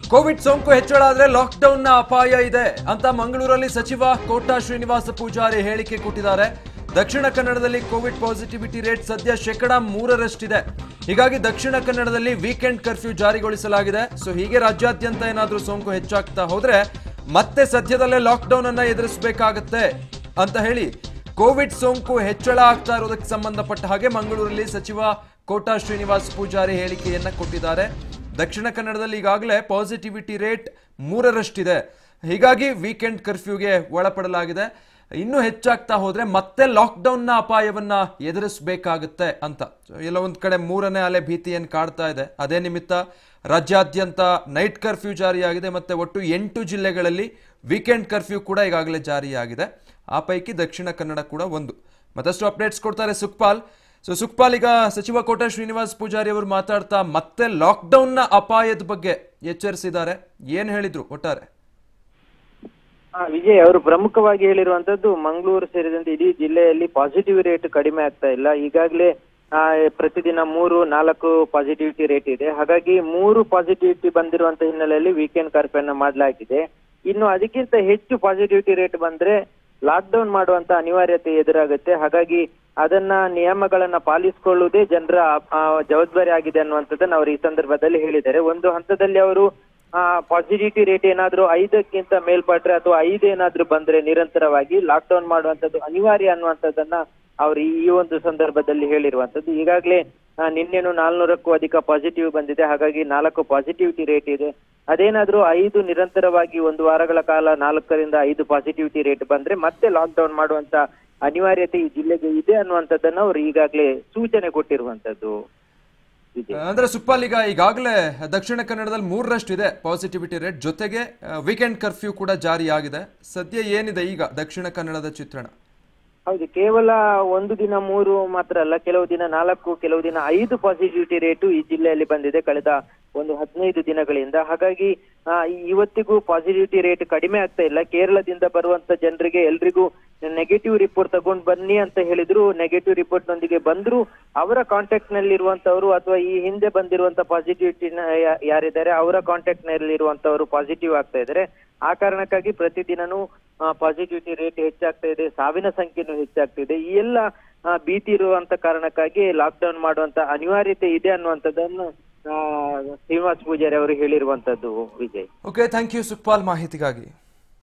Covid ಸೋಂಕು ಹೆಚ್ಚಳ ಆದ್ರೆ ಲಾಕ್ಡೌನ್ ನ ಅಪಾಯ ಇದೆ ಅಂತ ಮಂಗಳೂರಲ್ಲಿ ಸಚಿವ ಕೋಟಾ ಶ್ರೀನಿವಾಸ ಪೂಜಾರಿ ಹೇಳಿಕೆ ಕೊಟ್ಟಿದ್ದಾರೆ ದಕ್ಷಿಣ ಕನ್ನಡದಲ್ಲಿ ಕೋವಿಡ್ ಪಾಸಿಟಿವಿಟಿ ರೇಟ್ ಸದ್ಯ ಶೇಕಡ ಮೂರರಷ್ಟಿದೆ ಹೀಗಾಗಿ ದಕ್ಷಿಣ ಕನ್ನಡದಲ್ಲಿ ವೀಕೆಂಡ್ ಕರ್ಫ್ಯೂ ಜಾರಿಗೊಳಿಸಲಾಗಿದೆ ಸೊ ಹೀಗೆ ರಾಜ್ಯಾದ್ಯಂತ ಏನಾದರೂ ಸೋಂಕು ಹೆಚ್ಚಾಗ್ತಾ ಹೋದ್ರೆ ಮತ್ತೆ ಸದ್ಯದಲ್ಲೇ ಲಾಕ್ಡೌನ್ ಅನ್ನ ಎದುರಿಸಬೇಕಾಗತ್ತೆ ಅಂತ ಹೇಳಿ ಕೋವಿಡ್ ಸೋಂಕು ಹೆಚ್ಚಳ ಆಗ್ತಾ ಇರೋದಕ್ಕೆ ಸಂಬಂಧಪಟ್ಟ ಹಾಗೆ ಮಂಗಳೂರಲ್ಲಿ ಸಚಿವ ಕೋಟಾ ಶ್ರೀನಿವಾಸ್ ಪೂಜಾರಿ ಹೇಳಿಕೆಯನ್ನ ಕೊಟ್ಟಿದ್ದಾರೆ ದಕ್ಷಿಣ ಕನ್ನಡದಲ್ಲಿ ಈಗಾಗಲೇ ಪಾಸಿಟಿವಿಟಿ ರೇಟ್ ಮೂರರಷ್ಟಿದೆ ಹೀಗಾಗಿ ವೀಕೆಂಡ್ ಕರ್ಫ್ಯೂಗೆ ಒಳಪಡಲಾಗಿದೆ ಇನ್ನೂ ಹೆಚ್ಚಾಗ್ತಾ ಹೋದ್ರೆ ಮತ್ತೆ ಲಾಕ್ಡೌನ್ನ ಅಪಾಯವನ್ನ ಎದುರಿಸಬೇಕಾಗುತ್ತೆ ಅಂತ So, ಎಲ್ಲ ಒಂದ್ ಕಡೆ ಮೂರನೇ ಅಲೆ ಭೀತಿಯನ್ನು ಕಾಡ್ತಾ ಇದೆ ಅದೇ ನಿಮಿತ್ತ ರಾಜ್ಯಾದ್ಯಂತ ನೈಟ್ ಕರ್ಫ್ಯೂ ಜಾರಿಯಾಗಿದೆ ಮತ್ತೆ ಒಟ್ಟು ಎಂಟು ಜಿಲ್ಲೆಗಳಲ್ಲಿ ವೀಕೆಂಡ್ ಕರ್ಫ್ಯೂ ಕೂಡ ಈಗಾಗಲೇ ಜಾರಿಯಾಗಿದೆ ಆ ಪೈಕಿ ದಕ್ಷಿಣ ಕನ್ನಡ ಕೂಡ ಒಂದು ಮತ್ತಷ್ಟು ಅಪ್ಡೇಟ್ಸ್ ಕೊಡ್ತಾರೆ ಸುಕ್ಪಾಲ್ ಸೊ ಸುಕ್ಪಾಲ್ ಈಗ ಸಚಿವ ಕೋಟ ಶ್ರೀನಿವಾಸ್ ಪೂಜಾರಿ ಅವರು ಮಾತಾಡ್ತಾ ಮತ್ತೆ ಲಾಕ್ಡೌನ್ನ ಅಪಾಯದ ಬಗ್ಗೆ ಎಚ್ಚರಿಸಿದ್ದಾರೆ ಏನ್ ಹೇಳಿದ್ರು ಒಟ್ಟಾರೆ ಆ, ವಿಜಯ್ ಅವರು ಪ್ರಮುಖವಾಗಿ ಹೇಳಿರುವಂತದ್ದು ಮಂಗಳೂರು ಸೇರಿದಂತೆ ಇಡೀ ಜಿಲ್ಲೆಯಲ್ಲಿ ಪಾಸಿಟಿವ್ ರೇಟ್ ಕಡಿಮೆ ಆಗ್ತಾ ಇಲ್ಲ ಈಗಾಗಲೇ ಆ, ಪ್ರತಿದಿನ ಮೂರು ನಾಲ್ಕು ಪಾಸಿಟಿವಿಟಿ ರೇಟ್ ಇದೆ ಹಾಗಾಗಿ ಮೂರು ಪಾಸಿಟಿವಿಟಿ ಬಂದಿರುವಂತ ಹಿನ್ನೆಲೆಯಲ್ಲಿ ವೀಕೆಂಡ್ ಕರ್ಫ್ಯೂನ ಮಾಡಲಾಗಿದೆ ಇನ್ನು ಅದಕ್ಕಿಂತ ಹೆಚ್ಚು ಪಾಸಿಟಿವಿಟಿ ರೇಟ್ ಬಂದ್ರೆ ಲಾಕ್ ಡೌನ್ ಮಾಡುವಂತ ಅನಿವಾರ್ಯತೆ ಎದುರಾಗುತ್ತೆ ಹಾಗಾಗಿ ಅದನ್ನ ನಿಯಮಗಳನ್ನ ಪಾಲಿಸಿಕೊಳ್ಳುವುದೇ ಜನರ ಆ, ಜವಾಬ್ದಾರಿ ಆಗಿದೆ ಅನ್ನುವಂಥದ್ದನ್ನ ಅವರು ಈ ಸಂದರ್ಭದಲ್ಲಿ ಹೇಳಿದ್ದಾರೆ ಒಂದು ಹಂತದಲ್ಲಿ ಅವರು ಆ ಪಾಸಿಟಿವಿಟಿ ರೇಟ್ ಏನಾದ್ರೂ ಐದಕ್ಕಿಂತ ಮೇಲ್ಪಟ್ರೆ ಅಥವಾ ಐದು ಏನಾದ್ರೂ ಬಂದ್ರೆ ನಿರಂತರವಾಗಿ ಲಾಕ್ ಡೌನ್ ಮಾಡುವಂತದ್ದು ಅನಿವಾರ್ಯ ಅನ್ನುವಂಥದ್ದನ್ನ ಅವರು ಈ ಒಂದು ಸಂದರ್ಭದಲ್ಲಿ ಹೇಳಿರುವಂತದ್ದು ಈಗಾಗಲೇ ಆ, ನಿನ್ನೆನು ನಾಲ್ನೂರಕ್ಕೂ ಅಧಿಕ ಪಾಸಿಟಿವ್ ಬಂದಿದೆ ಹಾಗಾಗಿ ನಾಲ್ಕು ಪಾಸಿಟಿವಿಟಿ ರೇಟ್ ಇದೆ ಅದೇನಾದ್ರೂ ಐದು ನಿರಂತರವಾಗಿ ಒಂದು ವಾರಗಳ ಕಾಲ ನಾಲ್ಕರಿಂದ ಐದು ಪಾಸಿಟಿವಿಟಿ ರೇಟ್ ಬಂದ್ರೆ ಮತ್ತೆ ಲಾಕ್ ಡೌನ್ ಮಾಡುವಂತ ಅನಿವಾರ್ಯತೆ ಈ ಜಿಲ್ಲೆಗೆ ಇದೆ ಅನ್ನುವಂಥದ್ದನ್ನ ಅವರು ಈಗಾಗಲೇ ಸೂಚನೆ ಕೊಟ್ಟಿರುವಂತದ್ದು ವಿಜಯ್. ಅಂದ್ರೆ ಸುಕ್ಪಾಲ್ ಈಗ ಈಗಾಗಲೇ ದಕ್ಷಿಣ ಕನ್ನಡದಲ್ಲಿ ಮೂರರಷ್ಟು ಇದೆ ಪಾಸಿಟಿವಿಟಿ ರೇಟ್ ಜೊತೆಗೆ ವೀಕೆಂಡ್ ಕರ್ಫ್ಯೂ ಕೂಡ ಜಾರಿಯಾಗಿದೆ ಸದ್ಯ ಏನಿದೆ ಈಗ ದಕ್ಷಿಣ ಕನ್ನಡದ ಚಿತ್ರಣ ಹೌದು ಕೇವಲ ಒಂದು ದಿನ ಮೂರು ಮಾತ್ರ ಅಲ್ಲ ಕೆಲವು ದಿನ ನಾಲ್ಕು ಕೆಲವು ದಿನ ಐದು ಪಾಸಿಟಿವಿಟಿ ರೇಟು ಈ ಜಿಲ್ಲೆಯಲ್ಲಿ ಬಂದಿದೆ ಕಳೆದ ಒಂದು ಹದಿನೈದು ದಿನಗಳಿಂದ ಹಾಗಾಗಿ ಆ, ಇವತ್ತಿಗೂ ಪಾಸಿಟಿವಿಟಿ ರೇಟ್ ಕಡಿಮೆ ಆಗ್ತಾ ಇಲ್ಲ ಕೇರಳದಿಂದ ಬರುವಂತ ಜನರಿಗೆ ಎಲ್ರಿಗೂ ನೆಗೆಟಿವ್ ರಿಪೋರ್ಟ್ ತಗೊಂಡ್ ಬನ್ನಿ ಅಂತ ಹೇಳಿದ್ರು ನೆಗೆಟಿವ್ ರಿಪೋರ್ಟ್ ನೊಂದಿಗೆ ಬಂದ್ರು ಅವರ ಕಾಂಟ್ಯಾಕ್ಟ್ ನಲ್ಲಿ ಇರುವಂತವರು ಅಥವಾ ಈ ಹಿಂದೆ ಬಂದಿರುವಂತ ಪಾಸಿಟಿವಿಟಿ ಯಾರಿದ್ದಾರೆ ಅವರ ಕಾಂಟ್ಯಾಕ್ಟ್ ನಲ್ಲಿ ಇರುವಂತವರು ಪಾಸಿಟಿವ್ ಆಗ್ತಾ ಇದ್ದಾರೆ ಆ ಕಾರಣಕ್ಕಾಗಿ ಪ್ರತಿದಿನನೂ ಪಾಸಿಟಿವಿಟಿ ರೇಟ್ ಹೆಚ್ಚಾಗ್ತಾ ಇದೆ ಸಾವಿನ ಸಂಖ್ಯೆನೂ ಹೆಚ್ಚಾಗ್ತಿದೆ ಈ ಎಲ್ಲ ಆ, ಭೀತಿ ಇರುವಂತ ಕಾರಣಕ್ಕಾಗಿ ಲಾಕ್ ಡೌನ್ ಮಾಡುವಂತ ಅನಿವಾರ್ಯತೆ ಇದೆ ಅನ್ನುವಂಥದ್ದನ್ನು ಆ, ಶ್ರೀನಿವಾಸ್ ಪೂಜಾರಿ ಅವರು ಹೇಳಿರುವಂತದ್ದು Vijay okay thank you Sukhpal ಮಾಹಿತಿಗಾಗಿ